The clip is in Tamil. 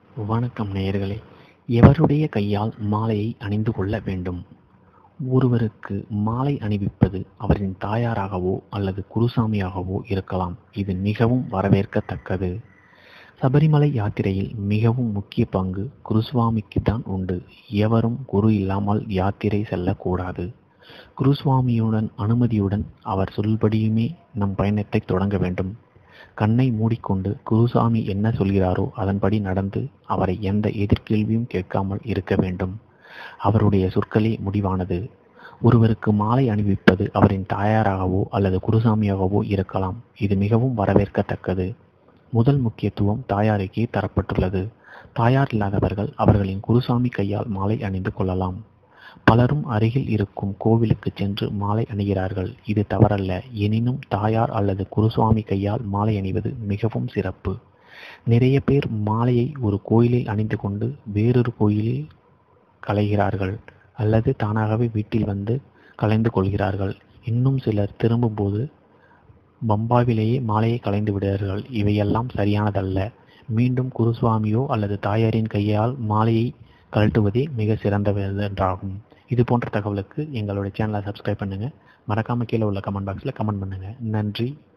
வணக்கம் நேயர்களே எவருடைய கையால் மாலையை அணிந்து கொள்ள வேண்டும் ஒருவருக்கு மாலை அணிவிப்பது அவரின் தாயாராகவோ அல்லது குருசாமியாகவோ இருக்கலாம் இது மிகவும் வரவேற்கத்தக்கது சபரிமலை யாத்திரையில் மிகவும் முக்கிய பங்கு குருசுவாமிக்கு தான் உண்டு எவரும் குரு இல்லாமல் யாத்திரை செல்லக்கூடாது குருசுவாமியுடன் அனுமதியுடன் அவர் சொல்படியுமே நம் பயணத்தை தொடங்க வேண்டும் கண்ணை மூடிக்கொண்டு குருசாமி என்ன சொல்கிறாரோ அதன்படி நடந்து அவரை எந்த எதிர்கேள்வியும் கேட்காமல் இருக்க வேண்டும் அவருடைய சொற்களே முடிவானது ஒருவருக்கு மாலை அணிவிப்பது அவரின் தாயாராகவோ அல்லது குருசாமியாகவோ இருக்கலாம் இது மிகவும் வரவேற்கத்தக்கது முதல் முக்கியத்துவம் தாயாருக்கே தரப்பட்டுள்ளது தாயார் இல்லாதவர்கள் அவர்களின் குருசாமி கையால் மாலை அணிந்து கொள்ளலாம் பலரும் அருகில் இருக்கும் கோவிலுக்கு சென்று மாலை அணிகிறார்கள் இது தவறல்ல எனினும் தாயார் அல்லது குருசுவாமி கையால் மாலை அணிவது மிகவும் சிறப்பு நிறைய பேர் மாலையை ஒரு கோயிலில் அணிந்து கொண்டு வேறொரு கோயிலில் கலைகிறார்கள் அல்லது தானாகவே வீட்டில் வந்து கலைந்து கொள்கிறார்கள் இன்னும் சிலர் திரும்பும்போது பம்பாவிலேயே மாலையை கலைந்து விடுகிறார்கள் இவையெல்லாம் சரியானதல்ல மீண்டும் குருசுவாமியோ அல்லது தாயாரின் கையால் மாலையை கழட்டுவதே மிக சிறந்ததென்றாகும் இது போன்ற தகவலுக்கு எங்களுடைய சேனலை சப்ஸ்கிரைப் பண்ணுங்கள் மறக்காமல் கீழே உள்ள கமெண்ட் பாக்ஸில் கமெண்ட் பண்ணுங்கள் நன்றி